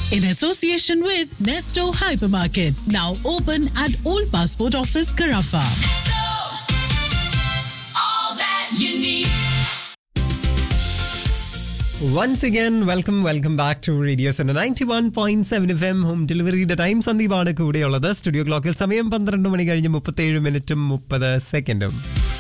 in association with Nesto Hypermarket, now open at Old Passport Office, Carafa. all that you need. Once again welcome welcome back to radios ninety one point seven F M home ഡെലിവറിയുടെ time സന്ദീപാണ് കൂടെയുള്ളത് studio ക്ലോക്കിൽ സമയം പന്ത്രണ്ട് മണി കഴിഞ്ഞ് മുപ്പത്തേഴ് മിനിറ്റും മുപ്പത് സെക്കൻഡും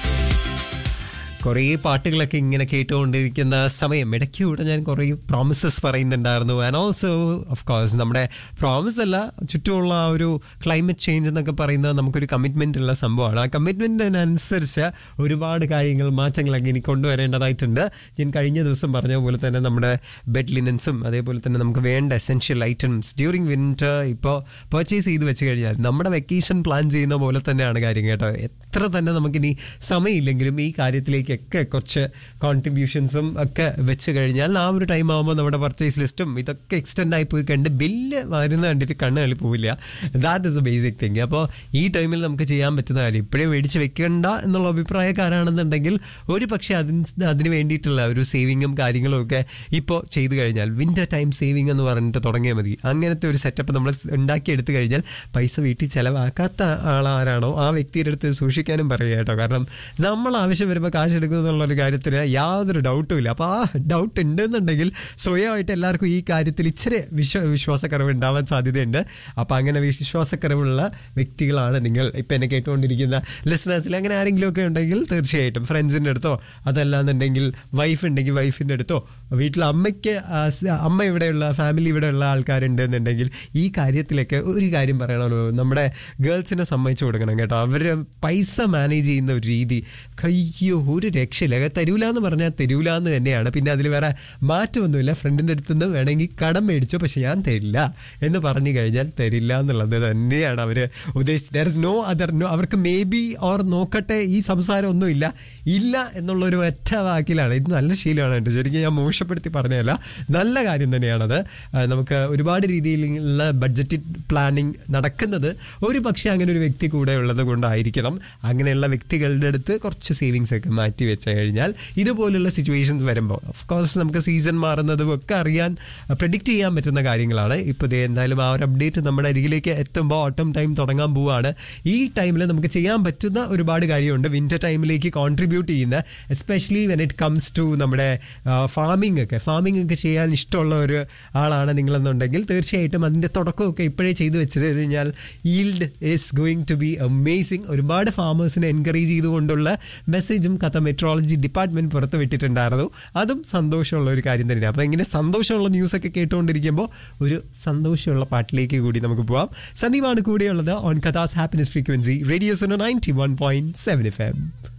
കുറേ പാട്ടുകളൊക്കെ ഇങ്ങനെ കേട്ടുകൊണ്ടിരിക്കുന്ന സമയം ഇടയ്ക്കൂടെ ഞാൻ കുറേ പ്രോമിസസ് പറയുന്നുണ്ടായിരുന്നു ആൻഡ് ഓൾസോ ഓഫ് കോഴ്സ് നമ്മുടെ പ്രോമിസ് അല്ല ചുറ്റുമുള്ള ആ ഒരു ക്ലൈമറ്റ് ചേഞ്ച് എന്നൊക്കെ പറയുന്നത് നമുക്കൊരു കമ്മിറ്റ്മെൻ്റ് ഉള്ള സംഭവമാണ് ആ കമ്മിറ്റ്മെൻറ്റിനനുസരിച്ച് ഒരുപാട് കാര്യങ്ങൾ മാറ്റങ്ങളൊക്കെ ഇനി കൊണ്ടുവരേണ്ടതായിട്ടുണ്ട് ഞാൻ കഴിഞ്ഞ ദിവസം പറഞ്ഞ പോലെ തന്നെ നമ്മുടെ ബെഡ് ലിനൻസും അതേപോലെ തന്നെ നമുക്ക് വേണ്ട എസെൻഷ്യൽ ഐറ്റംസ് ഡ്യൂറിങ് വിൻറ്റർ ഇപ്പോൾ പർച്ചേസ് ചെയ്ത് വെച്ച് കഴിഞ്ഞാൽ നമ്മുടെ വെക്കേഷൻ പ്ലാൻ ചെയ്യുന്ന പോലെ തന്നെയാണ് കാര്യം കേട്ടോ എത്ര തന്നെ നമുക്കിനി സമയമില്ലെങ്കിലും ഈ കാര്യത്തിലേക്കൊക്കെ കുറച്ച് കോൺട്രിബ്യൂഷൻസും ഒക്കെ വെച്ച് കഴിഞ്ഞാൽ ആ ഒരു ടൈം ആകുമ്പോൾ നമ്മുടെ പർച്ചേസ് ലിസ്റ്റും ഇതൊക്കെ എക്സ്റ്റെൻഡ് ആയി പോയി കണ്ട് ബില്ല് വരുന്ന കണ്ടിട്ട് കണ്ണ് കളി പോവില്ല that is a basic thing അപ്പോൾ ഈ ടൈമിൽ നമുക്ക് ചെയ്യാൻ പറ്റുന്ന കാര്യം ഇപ്പോഴേ മേടിച്ച് വെക്കണ്ട എന്നുള്ള അഭിപ്രായക്കാരാണെന്നുണ്ടെങ്കിൽ ഒരു പക്ഷേ അതിന് അതിന് വേണ്ടിയിട്ടുള്ള ഒരു സേവിങ്ങും കാര്യങ്ങളും ഒക്കെ ഇപ്പോൾ ചെയ്തു കഴിഞ്ഞാൽ വിൻ്റർ ടൈം സേവിങ് എന്ന് പറഞ്ഞിട്ട് തുടങ്ങിയാൽ മതി അങ്ങനത്തെ ഒരു സെറ്റപ്പ് നമ്മൾ ഉണ്ടാക്കിയെടുത്തു കഴിഞ്ഞാൽ പൈസ വീട്ടിൽ ചിലവാക്കാത്ത ആളാരാണോ ആ വ്യക്തിയുടെ അടുത്ത് സൂക്ഷിക്കാനും പറയുക കേട്ടോ കാരണം നമ്മൾ ആവശ്യം വരുമ്പോൾ കാശ് എടുക്കും എന്നുള്ളൊരു കാര്യത്തിൽ യാതൊരു ഡൗട്ടും ഇല്ല അപ്പോൾ ആ ഡൗട്ട് ഉണ്ടെന്നുണ്ടെങ്കിൽ സ്വയമായിട്ട് എല്ലാവർക്കും ഈ കാര്യത്തിൽ ഇച്ചിരി വിശ്വ വിശ്വാസക്കുറവ് ഉണ്ടാവാൻ സാധ്യതയുണ്ട് അപ്പോൾ അങ്ങനെ വിശ്വാസക്കുറവുള്ള വ്യക്തികളാണ് നിങ്ങൾ ഇപ്പം എന്നെ കേട്ടുകൊണ്ടിരിക്കുന്ന ലിസണേഴ്സിൽ അങ്ങനെ ആരെങ്കിലും ഒക്കെ ഉണ്ടെങ്കിൽ തീർച്ചയായിട്ടും ഫ്രണ്ട്സിൻ്റെ അടുത്തോ അതല്ലാന്നുണ്ടെങ്കിൽ വൈഫ് ഉണ്ടെങ്കിൽ വൈഫിൻ്റെ അടുത്തോ വീട്ടിൽ അമ്മയ്ക്ക് ആ, സ് അമ്മ ഇവിടെയുള്ള ഫാമിലി ഇവിടെയുള്ള ആൾക്കാരുണ്ട് എന്നുണ്ടെങ്കിൽ ഈ കാര്യത്തിലൊക്കെ ഒരു കാര്യം പറയണമല്ലോ നമ്മുടെ ഗേൾസിനെ സമ്മതിച്ചു കൊടുക്കണം കേട്ടോ അവർ പൈസ മാനേജ് ചെയ്യുന്ന ഒരു രീതി കയ്യോ ഒരു രക്ഷയില്ല തരൂല എന്ന് പറഞ്ഞാൽ തരൂല എന്ന് തന്നെയാണ് പിന്നെ അതിൽ വേറെ മാറ്റമൊന്നുമില്ല ഫ്രണ്ടിൻ്റെ അടുത്ത് നിന്ന് വേണമെങ്കിൽ കടം മേടിച്ചോ പക്ഷെ ഞാൻ തരില്ല എന്ന് പറഞ്ഞു കഴിഞ്ഞാൽ തരില്ല എന്നുള്ളത് തന്നെയാണ് അവർ ഉദ്ദേശിച്ചത് there is no other no അവർക്ക് മേ ബി ഓർ നോക്കട്ടെ ഈ സംസാരം ഒന്നുമില്ല ഇല്ല എന്നുള്ളൊരു ഒറ്റ വാക്കിലാണ് ഇത് നല്ല ശീലമാണ് കേട്ടോ ശരിക്കും ഞാൻ മോശപ്പെടുത്തി പറഞ്ഞതല്ല നല്ല കാര്യം തന്നെയാണത് ആ, നമുക്ക് ഒരുപാട് രീതിയിലുള്ള ബഡ്ജറ്റ് പ്ലാനിങ് നടക്കുന്നത് ഒരു പക്ഷേ അങ്ങനെ ഒരു വ്യക്തി കൂടെ ഉള്ളത് കൊണ്ടായിരിക്കണം അങ്ങനെയുള്ള വ്യക്തികളുടെ അടുത്ത് കുറച്ച് സേവിങ്സ് ഒക്കെ മാറ്റി വെച്ച് കഴിഞ്ഞാൽ ഇതുപോലുള്ള സിറ്റുവേഷൻസ് വരുമ്പോൾ ഓഫ് കോഴ്സ് നമുക്ക് സീസൺ മാറുന്നതും ഒക്കെ അറിയാൻ പ്രഡിക്റ്റ് ചെയ്യാൻ പറ്റുന്ന കാര്യങ്ങളാണ് ഇപ്പോൾ ദേ എന്തായാലും ആ ഒരു അപ്ഡേറ്റ് നമ്മുടെ അരികിലേക്ക് എത്തുമ്പോൾ ഓട്ടം ടൈം തുടങ്ങാൻ പോവുകയാണ് ഈ ടൈമിൽ നമുക്ക് ചെയ്യാൻ പറ്റുന്ന ഒരുപാട് കാര്യമുണ്ട് വിന്റർ ടൈമിലേക്ക് കോൺട്രിബ്യൂട്ട് ചെയ്യുന്ന especially when it comes to നമ്മുടെ ഫാമിംഗ് ഒക്കെ ഫാമിംഗ് ഒക്കെ ചെയ്യാൻ ഇഷ്ടമുള്ള ഒരു ആളാണ് നിങ്ങളെന്നുണ്ടെങ്കിൽ തീർച്ചയായിട്ടും അതിൻ്റെ തുടക്കമൊക്കെ ഇപ്പോഴേ ചെയ്തു വെച്ചിട്ട് കഴിഞ്ഞാൽ yield is going to be amazing ഒരുപാട് ഫാമേഴ്സിനെ എൻകറേജ് ചെയ്തുകൊണ്ടുള്ള മെസ്സേജും കഥ മെട്രോളജി ഡിപ്പാർട്ട്മെന്റ് പുറത്ത് വിട്ടിട്ടുണ്ടായിരുന്നു അതും സന്തോഷമുള്ള ഒരു കാര്യം തന്നെയാണ് അപ്പോൾ ഇങ്ങനെ സന്തോഷമുള്ള ന്യൂസൊക്കെ കേട്ടുകൊണ്ടിരിക്കുമ്പോൾ ഒരു സന്തോഷമുള്ള പാട്ടിലേക്ക് കൂടി നമുക്ക് പോവാം സന്ദീപാണ് കൂടെയുള്ളത് ഓൺ കഥാസ് happiness frequency radio's ninety one point seven F M